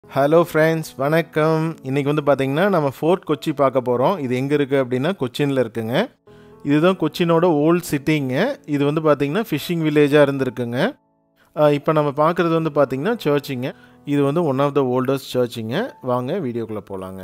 hello friends வணக்கம் இன்றைக்கி வந்து பார்த்திங்கன்னா நம்ம ஃபோர்ட் கொச்சி பார்க்க போகிறோம் இது எங்கே இருக்குது அப்படின்னா கொச்சினில் இருக்குங்க இதுதான் கொச்சினோட ஓல்ட் சிட்டிங்க இது வந்து பார்த்திங்கன்னா ஃபிஷிங் வில்லேஜாக இருந்திருக்குங்க இப்போ நம்ம பார்க்குறது வந்து பார்த்திங்கன்னா சர்ச்சுங்க இது வந்து ஒன் ஆஃப் த ஓல்டஸ்ட் சர்ச்சுங்க வாங்க வீடியோக்குள்ளே போகலாங்க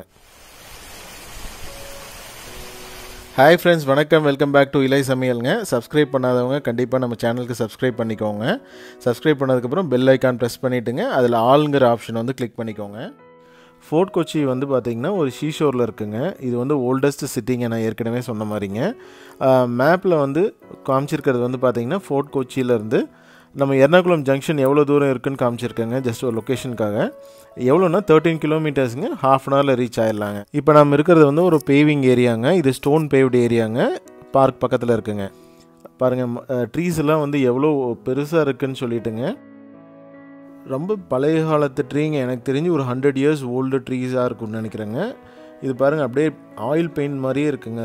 ஹாய் ஃப்ரெண்ட்ஸ் வணக்கம் வெல்கம் பேக் டு இலை சமையலுங்க சப்ஸ்கிரைப் பண்ணாதவங்க கண்டிப்பாக நம்ம சேனலுக்கு சப்ஸ்கிரைப் பண்ணிக்கோங்க சப்ஸ்கிரைப் பண்ணதுக்கப்புறம் பெல் ஐக்கான் ப்ரெஸ் பண்ணிவிட்டுங்க அதில் ஆளுங்கிற ஆப்ஷன் வந்து கிளிக் பண்ணிக்கோங்க ஃபோர்ட் கொச்சி வந்து பார்த்திங்கன்னா ஒரு ஷீஷோரில் இருக்குங்க இது வந்து ஓல்டஸ்ட் சிட்டிங்க நான் ஏற்கனவே சொன்ன மாதிரிங்க மேப்பில் வந்து காமிச்சிருக்கிறது வந்து பார்த்திங்கன்னா ஃபோர்ட் கொச்சியிலேருந்து நம்ம எர்ணாகுளம் ஜங்ஷன் எவ்வளோ தூரம் இருக்குன்னு காமிச்சிருக்கேங்க ஜஸ்ட் ஒரு லொக்கேஷனுக்காக எவ்வளோனா தேர்ட்டீன் கிலோமீட்டர்ஸுங்க ஹாஃப் அன் ஹவரில் ரீச் ஆயிடலாங்க இப்போ நம்ம இருக்கிறது வந்து ஒரு பேவிங் ஏரியாங்க இது ஸ்டோன் பேவ்டு ஏரியாங்க பார்க் பக்கத்தில் இருக்குங்க பாருங்கள் ட்ரீஸ் எல்லாம் வந்து எவ்வளோ பெருசாக இருக்குன்னு சொல்லிட்டுங்க ரொம்ப பழைய காலத்து ட்ரீங்க எனக்கு தெரிஞ்சு ஒரு ஹண்ட்ரட் இயர்ஸ் ஓல்டு ட்ரீஸாக இருக்கும்னு நினைக்கிறேங்க இது பாருங்கள் அப்படியே ஆயில் பெயிண்ட் மாதிரியே இருக்குங்க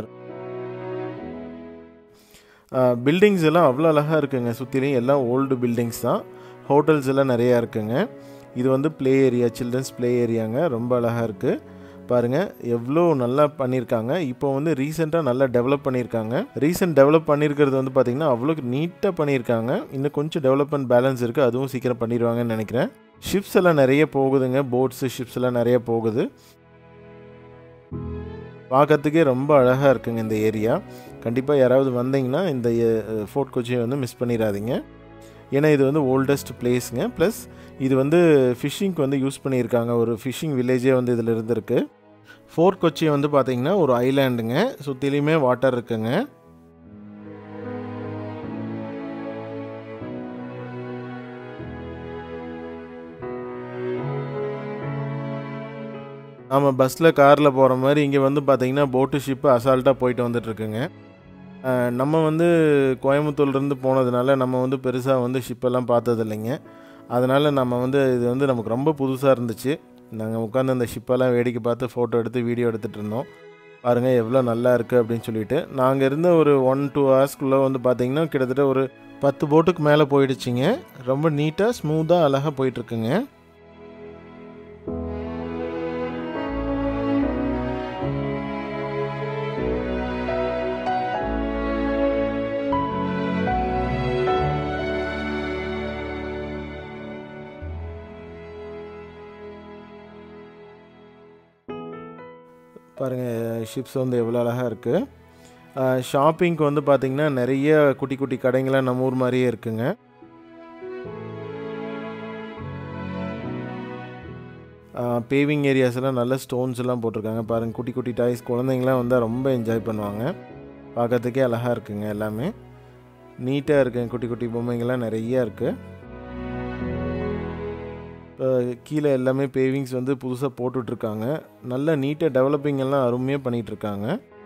பில்டிங்ஸ் எல்லாம் அவ்வளோ அழகாக இருக்குங்க சுற்றிலையும் எல்லாம் ஓல்டு பில்டிங்ஸ் தான் ஹோட்டல்ஸ் எல்லாம் நிறையா இருக்குங்க இது வந்து ப்ளே ஏரியா சில்ட்ரன்ஸ் ப்ளே ஏரியாங்க ரொம்ப அழகாக இருக்குது பாருங்கள் எவ்வளோ நல்லா பண்ணியிருக்காங்க இப்போ வந்து ரீசெண்டாக நல்லா டெவலப் பண்ணியிருக்காங்க ரீசெண்ட் டெவலப் பண்ணியிருக்கிறது வந்து பார்த்திங்கன்னா அவ்வளோ நீட்டாக பண்ணியிருக்காங்க இன்னும் கொஞ்சம் டெவலப்மெண்ட் பேலன்ஸ் இருக்குது அதுவும் சீக்கிரம் பண்ணிடுவாங்கன்னு நினைக்கிறேன் ஷிப்ஸ் எல்லாம் நிறைய போகுதுங்க போட்ஸு ஷிப்ஸ் எல்லாம் நிறைய போகுது பார்க்கறதுக்கே ரொம்ப அழகாக இருக்குங்க இந்த ஏரியா கண்டிப்பாக யாராவது வந்தீங்கன்னா இந்த ஃபோர்ட் கொச்சியை வந்து மிஸ் பண்ணிடாதீங்க ஏன்னா இது வந்து ஓல்டஸ்ட் பிளேஸுங்க ப்ளஸ் இது வந்து ஃபிஷ்ஷிங்க்கு வந்து யூஸ் பண்ணியிருக்காங்க ஒரு ஃபிஷ்ஷிங் வில்லேஜே வந்து இதில் இருந்திருக்கு ஃபோர்ட் கொச்சி வந்து பார்த்திங்கன்னா ஒரு ஐலாண்டுங்க சுற்றிலையுமே வாட்டர் இருக்குங்க ஆமாம் பஸ்ஸில் காரில் போகிற மாதிரி இங்கே வந்து பார்த்திங்கன்னா போட்டு ஷிப்பு அசால்ட்டாக போயிட்டு வந்துட்டுருக்குங்க நம்ம வந்து கோயம்புத்தூர்லேருந்து போனதுனால நம்ம வந்து பெருசாக வந்து ஷிப்பெல்லாம் பார்த்தது இல்லைங்க அதனால் நம்ம வந்து இது வந்து நமக்கு ரொம்ப புதுசாக இருந்துச்சு நாங்கள் உட்காந்து அந்த ஷிப்பெல்லாம் வேடிக்கை பார்த்து ஃபோட்டோ எடுத்து வீடியோ எடுத்துகிட்டு இருந்தோம் பாருங்கள் எவ்வளோ நல்லா இருக்குது அப்படின்னு சொல்லிட்டு நாங்கள் இருந்த ஒரு ஒன் டூ ஹவர்ஸ்க்குள்ளே வந்து பார்த்திங்கன்னா கிட்டத்தட்ட ஒரு பத்து போட்டுக்கு மேலே போயிடுச்சிங்க ரொம்ப நீட்டாக ஸ்மூத்தாக அழகாக போயிட்டுருக்குங்க பாருங்கள் ஷிப்ஸ் வந்து எவ்வளோ அழகாக இருக்குது ஷாப்பிங்க்கு வந்து பார்த்திங்கன்னா நிறைய குட்டி குட்டி கடைங்களாம் நம்ம ஊர் மாதிரியே இருக்குங்க பேவிங் ஏரியாஸ் எல்லாம் நல்ல ஸ்டோன்ஸ் எல்லாம் போட்டிருக்காங்க பாருங்கள் குட்டி குட்டி டாய்ஸ் குழந்தைங்களாம் வந்தால் ரொம்ப என்ஜாய் பண்ணுவாங்க பார்க்கறதுக்கே அழகாக இருக்குங்க எல்லாமே நீட்டாக இருக்குங்க குட்டி குட்டி பொம்மைங்கள்லாம் நிறைய இருக்குது இப்போ கீழே எல்லாமே பேவிங்ஸ் வந்து புதுசாக போட்டுட்ருக்காங்க நல்ல நீட்டாக டெவலப்பிங் எல்லாம் அருமையாக பண்ணிகிட்ருக்காங்க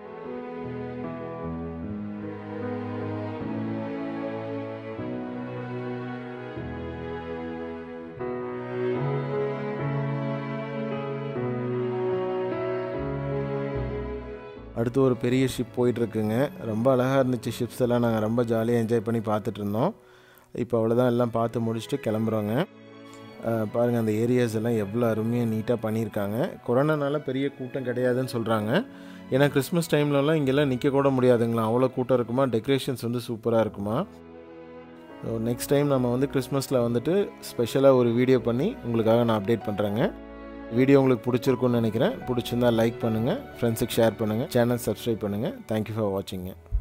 அடுத்து ஒரு பெரிய ஷிப் போயிட்டுருக்குங்க ரொம்ப அழகாக இருந்துச்சு ஷிப்ஸ் எல்லாம் நாங்கள் ரொம்ப ஜாலியாக என்ஜாய் பண்ணி பார்த்துட்டு இருந்தோம் இப்போ அவ்வளோதான் எல்லாம் பார்த்து முடிச்சுட்டு கிளம்புறோங்க பாருங்கள் அந்த ஏரியாஸ் எல்லாம் எவ்வளோ அருமையாக நீட்டாக பண்ணியிருக்காங்க கொரோனானால பெரிய கூட்டம் கிடையாதுன்னு சொல்கிறாங்க ஏன்னா கிறிஸ்மஸ் டைம்லலாம் இங்கெல்லாம் நிற்க கூட முடியாதுங்களா அவ்வளோ கூட்டம் இருக்குமா டெக்கரேஷன்ஸ் வந்து சூப்பராக இருக்குமா ஸோ நெக்ஸ்ட் டைம் நம்ம வந்து கிறிஸ்மஸில் வந்துட்டு ஸ்பெஷலாக ஒரு வீடியோ பண்ணி உங்களுக்காக நான் அப்டேட் பண்ணுறேங்க வீடியோ உங்களுக்கு பிடிச்சிருக்குன்னு நினைக்கிறேன் பிடிச்சிருந்தா லைக் பண்ணுங்கள் ஃப்ரெண்ட்ஸுக்கு ஷேர் பண்ணுங்கள் சேனல் சப்ஸ்கிரைப் பண்ணுங்கள் தேங்க்யூ ஃபார் வாட்சிங்க